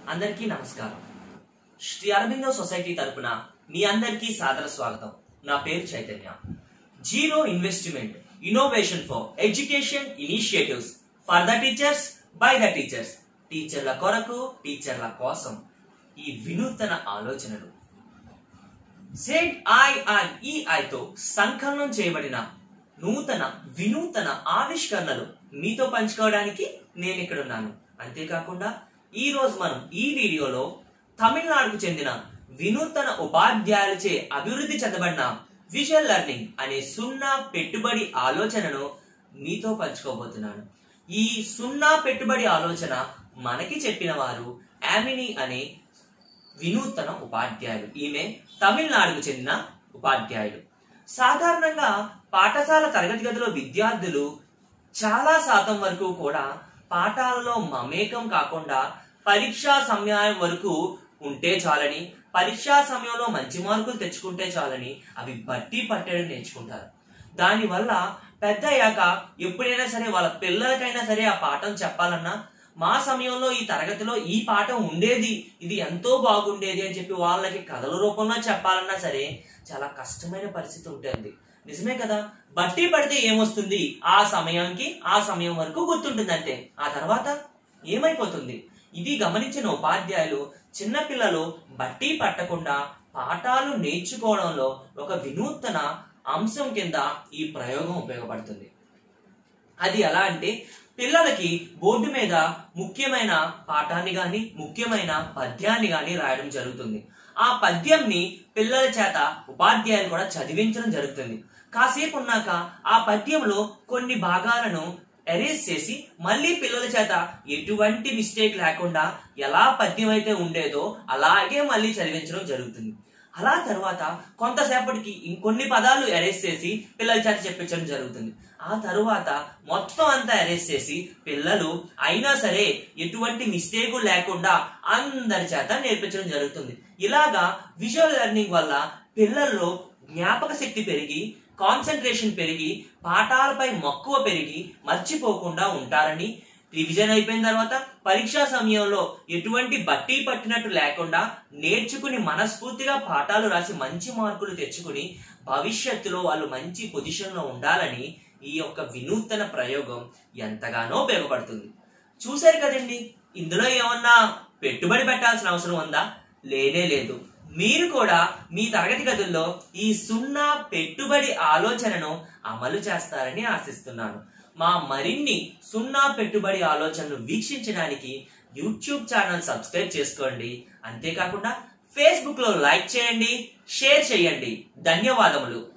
అందరికీ నమస్కారం శ్రీ అరవిందో సొసైటీ తరపున మీ అందరికీ సాదర స్వాగతం నా పేరు Chaitanya zero investment innovation for education initiatives for the teachers by the teachers టీచర్ల కొరకు టీచర్ల కోసం ఈ వినూతన ఆలోచనలు జెడ్ తో సంకలనం చేయబడిన నూతన వినూతన ఆవిష్కరణలు మీతో పంచుకోవడానికి నేను ఇక్కడ ఉన్నాను అంతేకాకుండా ఈ రోజు మనం ఈ వీడియోలో తమిళనాడుకు చెందిన వినూతన ఉపాధ్యాయులచే అభివృద్ధి చెందబడిన విజువల్ లెర్నింగ్ అనే సున్నా పెట్టుబడి ఆలోచనను మీతో పంచుకోబోతున్నాను ఈ సున్నా పెట్టుబడి ఆలోచన మనకి చెప్పిన వారు యామిని అనే వినూతన ఉపాధ్యాయులు ఈమె తమిళనాడుకు చెందిన ఉపాధ్యాయులు సాధారణంగా పాఠశాల తరగతి గదిలో విద్యార్థులు చాలా శాతం వరకు కూడా పాఠాలలో మమేకం కాకుండా పరీక్షా సమయం వరకు ఉంటే చాలని పరీక్షా సమయంలో మంచి మార్కులు తెచ్చుకుంటే చాలని అవి బట్టి పట్టడం నేర్చుకుంటారు దానివల్ల పెద్ద అయ్యాక ఎప్పుడైనా సరే వాళ్ళ పిల్లలకైనా సరే ఆ పాఠం చెప్పాలన్నా మా సమయంలో ఈ తరగతిలో ఈ పాఠం ఉండేది ఇది ఎంతో బాగుండేది అని చెప్పి వాళ్ళకి కథల రూపంలో చెప్పాలన్నా సరే చాలా కష్టమైన పరిస్థితి ఉంటుంది నిజమే కదా బట్టి పడితే ఏమొస్తుంది ఆ సమయానికి ఆ సమయం వరకు గుర్తుంటుందంటే ఆ తర్వాత ఏమైపోతుంది ఇది గమనించిన ఉపాధ్యాయులు చిన్నపిల్లలు బట్టి పట్టకుండా పాఠాలు నేర్చుకోవడంలో ఒక వినూత్న అంశం కింద ఈ ప్రయోగం ఉపయోగపడుతుంది అది ఎలా అంటే పిల్లలకి బోర్డు మీద ముఖ్యమైన పాఠాన్ని గాని ముఖ్యమైన పద్యాన్ని గాని రాయడం జరుగుతుంది ఆ పద్యంని పిల్లల చేత ఉపాధ్యాయులు కూడా చదివించడం జరుగుతుంది కాసేపు ఉన్నాక ఆ పద్యంలో కొన్ని భాగాలను ఎరేజ్ చేసి మళ్ళీ పిల్లల చేత ఎటువంటి మిస్టేక్ లేకుండా ఎలా పద్యం అయితే ఉండేదో అలాగే మళ్ళీ చదివించడం జరుగుతుంది అలా తర్వాత కొంతసేపటికి ఇంకొన్ని పదాలు ఎరేజ్ చేసి పిల్లల చేత చెప్పించడం జరుగుతుంది ఆ తరువాత మొత్తం అంతా అరేంజ్ చేసి పిల్లలు అయినా సరే ఎటువంటి మిస్టేక్ లేకుండా అందరి చేత నేర్పించడం జరుగుతుంది ఇలాగా విజువల్ లెర్నింగ్ వల్ల పిల్లల్లో జ్ఞాపక శక్తి పెరిగి కాన్సన్ట్రేషన్ పెరిగి పాఠాలపై మక్కువ పెరిగి మర్చిపోకుండా ఉంటారని రివిజన్ అయిపోయిన తర్వాత పరీక్షా సమయంలో ఎటువంటి బట్టి పట్టినట్టు లేకుండా నేర్చుకుని మనస్ఫూర్తిగా పాఠాలు రాసి మంచి మార్కులు తెచ్చుకుని భవిష్యత్తులో వాళ్ళు మంచి పొజిషన్లో ఉండాలని ఈ యొక్క వినూతన ప్రయోగం ఎంతగానో ఉపయోగపడుతుంది చూశారు కదండి ఇందులో ఏమన్నా పెట్టుబడి పెట్టాల్సిన అవసరం ఉందా లేనే లేదు మీరు కూడా మీ తరగతి గదుల్లో ఈ సున్నా పెట్టుబడి ఆలోచనను అమలు చేస్తారని ఆశిస్తున్నాను మా మరిన్ని సున్నా పెట్టుబడి ఆలోచనలు వీక్షించడానికి యూట్యూబ్ ఛానల్ సబ్స్క్రైబ్ చేసుకోండి అంతేకాకుండా ఫేస్బుక్ లో లైక్ చేయండి షేర్ చేయండి ధన్యవాదములు